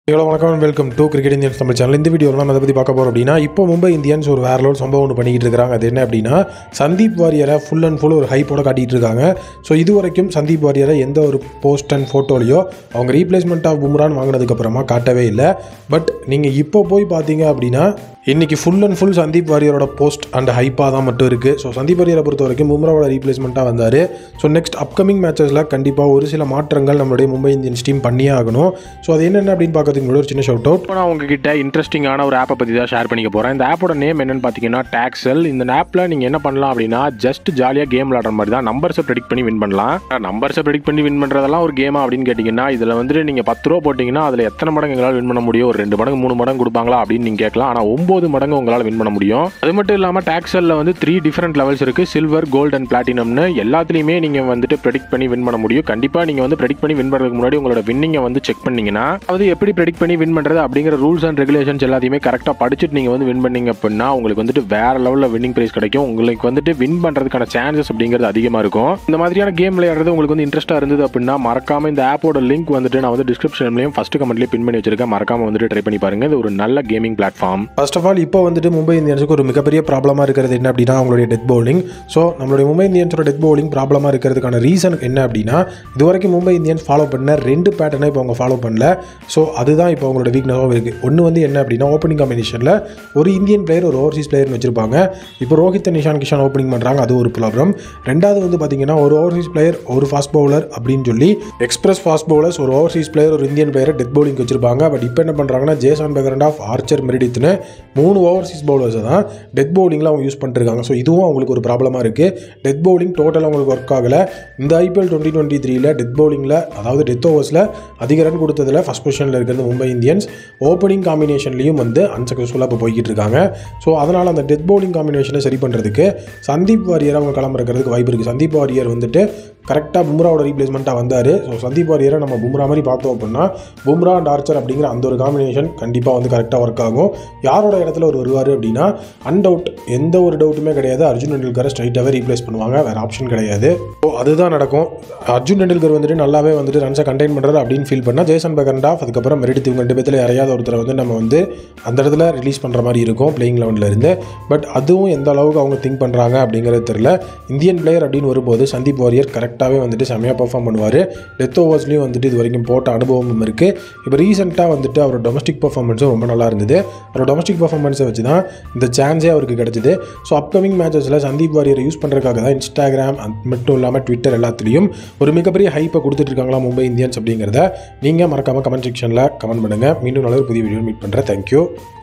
hello வணக்கம் welcome to cricket Indians Tamil channel இந்த வீடியோவில் நம்ம அதை பற்றி பார்க்க போகிறோம் அப்படின்னா இப்போ மும்பை இந்தியன்ஸ் ஒரு வேற லெவல் சம்பவம் ஒன்று பண்ணிக்கிட்டு இருக்காங்க அது என்ன அப்படின்னா சந்தீப் வாரியரை ஃபுல் அண்ட் ஃபுல் ஒரு ஹைப்போட காட்டிகிட்டு இருக்காங்க ஸோ இது வரைக்கும் சந்தீப் வாரியரை எந்த ஒரு போஸ்ட் அண்ட் ஃபோட்டோலையோ அவங்க ரீப்ளேஸ்மெண்ட் ஆஃப் பும்ரான் வாங்கினதுக்கப்புறமா காட்டவே இல்லை பட் நீங்கள் இப்போ போய் பார்த்தீங்க அப்படின்னா இன்னைக்கு ஃபுல் அண்ட் ஃபுல் சந்தீப் வாரியரோட போஸ்ட் அண்ட் ஹைப்பாக தான் மட்டும் இருக்குது ஸோ சந்தீப் வாரியரை பொறுத்த வரைக்கும் பும்ராவோட ரீப்ளேஸ்மெண்ட்டாக வந்தார் ஸோ நெக்ஸ்ட் அப்கமிங் மேட்சஸில் கண்டிப்பாக ஒரு சில மாற்றங்கள் நம்மளுடைய மும்பை இந்தியன்ஸ் டீம் பண்ணியே ஆகணும் ஸோ அது என்னென்ன அப்படின்னு பார்க்கறதுக்கு முன்னாடி ஒரு சின்ன ஷவுட் அவுட் இப்போ நான் உங்ககிட்ட இன்ட்ரெஸ்டிங்கான ஒரு ஆப்பை பற்றி தான் ஷேர் பண்ணிக்க போகிறேன் இந்த ஆப்போட நேம் என்னன்னு பார்த்தீங்கன்னா டாக்ஸல் இந்த ஆப்பில் நீங்கள் என்ன பண்ணலாம் அப்படின்னா ஜஸ்ட் ஜாலியாக கேம் விளாடுற மாதிரி தான் நம்பர்ஸை ப்ரெடிக்ட் பண்ணி வின் பண்ணலாம் நம்பர்ஸை ப்ரெடிக்ட் பண்ணி வின் பண்ணுறதெல்லாம் ஒரு கேமா அப்படின்னு கேட்டிங்கன்னா இதில் வந்துட்டு நீங்கள் பத்து ரூபா போட்டிங்கன்னா அதில் எத்தனை மடங்கு எங்களால் வின் பண்ண முடியும் ஒரு ரெண்டு மடங்கு மூணு மடங்கு கொடுப்பாங்களா அப்படின்னு நீங்கள் கேட்கலாம் ஆனால் ஒம்பது மடங்கு உங்களால் வின் பண்ண முடியும் அது மட்டும் இல்லாமல் டாக்ஸலில் வந்து த்ரீ டிஃப்ரெண்ட் லெவல்ஸ் இருக்குது சில்வர் கோல்டு அண்ட் பிளாட்டினம்னு எல்லாத்துலேயுமே நீங்கள் வந்துட்டு ப்ரெடிக்ட் பண்ணி வின் பண்ண முடியும் கண்டிப்பாக நீங்கள் வந்து ப்ரெடிக்ட் பண்ணி வின் பண்ணுறதுக்கு முன்னாடி உங்களோட வின்னிங்கை வந்து செக் பண்ணீங்கன்னா அது எப்படி ப்ரெடிக்ட் பண்ணி வின் பண்ணுறது அப்படிங்கிற ரூல்ஸ் அண்ட் ரெகுலேஷன்ஸ் எல்லாத்தையுமே கரெக்டாக படிச்சுட்டு நீங்கள் வந்து வின் பண்ணீங்க அப்படின்னா உங்களுக்கு வந்துட்டு வேற லெவலில் வின்னிங் ப்ரைஸ் கிடைக்கும் உங்களுக்கு வந்துட்டு வின் பண்ணுறதுக்கான சான்சஸ் அப்படிங்கிறது அதிகமாக இருக்கும் இந்த மாதிரியான கேம் விளையாடுறது உங்களுக்கு வந்து இன்ட்ரெஸ்ட்டாக இருந்தது அப்படின்னா மறக்காம இந்த ஆப்போட லிங்க் வந்துட்டு நான் வந்து டிஸ்கிரிப்ஷன்லையும் ஃபஸ்ட் கமெண்ட்லேயே பின் பண்ணி வச்சிருக்கேன் மறக்காம வந்துட்டு ட்ரை பண்ணி பாருங்க இது ஒரு நல்ல gaming platform first of all இப்போ வந்துட்டு மும்பை இந்தியன்ஸுக்கு ஒரு மிகப்பெரிய ப்ராப்ளமாக இருக்கிறது என்ன அப்படின்னா அவங்களுடைய டெத் பவுலிங் ஸோ நம்மளுடைய மும்பை இந்தியன்ஸோட டெத் பவுலிங் ப்ராப்ளமாக இருக்கிறதுக்கான ரீசன் என்ன அப்படின்னா இது வரைக்கும் மும்பை இந்தியன்ஸ் ஃபாலோ பண்ண ரெண்டு பேட்டர்னை இப்போ அவங்க ஃபாலோ பண்ணல ஸோ அதுதான் இப்போ அவங்களோட வீக்னஸாகவும் இருக்குது ஒன்று வந்து என்ன அப்படின்னா ஓப்பனிங் காம்பினேஷனில் ஒரு இந்தியன் பிளேயர் ஒரு ஓவர்சீஸ் பிளேயர்னு வச்சிருப்பாங்க இப்போ ரோஹித் நிஷான் கிஷான் ஓப்பனிங் பண்ணுறாங்க அது ஒரு ப்ராப்ளம் ரெண்டாவது வந்து பார்த்தீங்கன்னா ஒரு ஓவர்சீஸ் பிளேயர் ஒரு ஃபாஸ்ட் பவுலர் அப்படின்னு சொல்லி எக்ஸ்பிரஸ் ஃபாஸ்ட் பவுலர்ஸ் ஒரு ஓவர்சீஸ் பிளேயர் ஒரு இந்தியன் பிளேயர் டெத் பவுலிங் வச்சிருப்பாங்க பட் இப்போ என்ன பண்ணுறாங்கன்னா ஜேசான் பெகரண்ட் ஆஃப் ஆர்ச்சர் மெரிடித்னு மூணு ஓவர்சீஸ் பவுலர்ஸை தான் டெத் பவுலிங்கில் அவங்க யூஸ் பண்ணிருக்காங்க ஸோ இதுவும் அவங்களுக்கு ஒரு ப்ராப்ளமாக இருக்குது டெத் பவுலிங் டோட்டல் அவங்களுக்கு ஒர்க் ஆகலை இந்த ஐபிஎல் டுவெண்ட்டி டுவெண்ட்டி த்ரீல டெத் பவுலிங்கில் அதாவது டெத் ஓவர்ஸில் அதிக ரன் கொடுத்ததில் ஃபஸ்ட் பொசிஷனில் இருக்கிறது மும்பை இந்தியன்ஸ் ஓப்பனிங் காம்பினேஷன்லையும் வந்து அன்சக்ஸஸ்ஃபுல்லாக இப்போ போய்கிட்டு இருக்காங்க ஸோ அதனால் அந்த டெத் பவுலிங் காம்பினேஷனை சரி பண்ணுறதுக்கு சந்தீப் வாரியர் அவங்க கிளம்புறதுக்கு வாய்ப்பு இருக்குது சந்தீப் வாரியர் வந்துட்டு கரெக்டாக பும்ராவோட ரீப்ளேஸ்மெண்ட்டாக வந்தார் ஸோ சந்தீப் வாரியரை நம்ம பும்ரா மாதிரி பார்த்தோம் அப்படின்னா பும்ரா அண்ட் ஆர்ச்சர் அப்படிங்கிற அந்த ஒரு காம்பினேஷன் கண்டிப்பாக வந்து கரெக்டாக ஒர்க் ஆகும் யாரோட இடத்துல ஒரு வருவார் அப்படின்னா அன்டவுட் எந்த ஒரு டவுட்டுமே கிடையாது அர்ஜுன் டெண்டுல்கரை ஸ்ட்ரைட்டாகவே ரீப்ளேஸ் பண்ணுவாங்க வேறு ஆப்ஷன் கிடையாது ஸோ அதுதான் நடக்கும் அர்ஜுன் டெண்டுல்கர் வந்துட்டு நல்லாவே வந்துட்டு ரன்ஸை கண்டெயின் பண்ணுறாரு அப்படின்னு ஃபீல் பண்ணால் ஜேசன் பெகண்டாஃப் அதுக்கப்புறம் மெரிடித் இவங்க ரெண்டு பேத்தில் யாரையாவது ஒருத்தரை வந்து நம்ம வந்து அந்த இடத்துல ரிலீஸ் பண்ணுற மாதிரி இருக்கும் பிளேயிங் லெவனில் இருந்து பட் அதுவும் எந்த அளவுக்கு அவங்க திங்க் பண்ணுறாங்க அப்படிங்கிறது தெரியல இந்தியன் பிளேயர் அப்படின்னு வரும்போது சந்தீப் வாரியர் கரெக்டாகவே வந்துட்டு செம்மையாக பெர்ஃபார்ம் பண்ணுவார் டெத் ஓவர்ஸ்லையும் வந்துட்டு இது வரைக்கும் போட்ட அனுபவமும் இருக்குது இப்போ ரீசெண்டாக வந்துட்டு அவரோட டொமஸ்டிக் பர்ஃபார்மன்ஸும் ரொம்ப நல்லா இருந்தது அவரோட டொமஸ்டிக் பர்ஃபார்மன்ஸை வச்சு தான் இந்த சான்ஸே அவருக்கு கிடச்சிது ஸோ அப்கமிங் மேட்சஸில் சந்தீப் வாரியரை யூஸ் பண்ணுறதுக்காக தான் இன்ஸ்டாகிராம் அது மட்டும் இல்லாமல் ட்விட்டர் எல்லாத்துலேயும் ஒரு மிகப்பெரிய ஹைப்பை கொடுத்துட்டு இருக்காங்களா மும்பை இந்தியன்ஸ் அப்படிங்கிறத நீங்கள் மறக்காமல் கமெண்ட் செக்ஷனில் கமெண்ட் பண்ணுங்கள் மீண்டும் நல்ல ஒரு புதிய வீடியோ மீட் பண்ணுறேன் தேங்க்யூ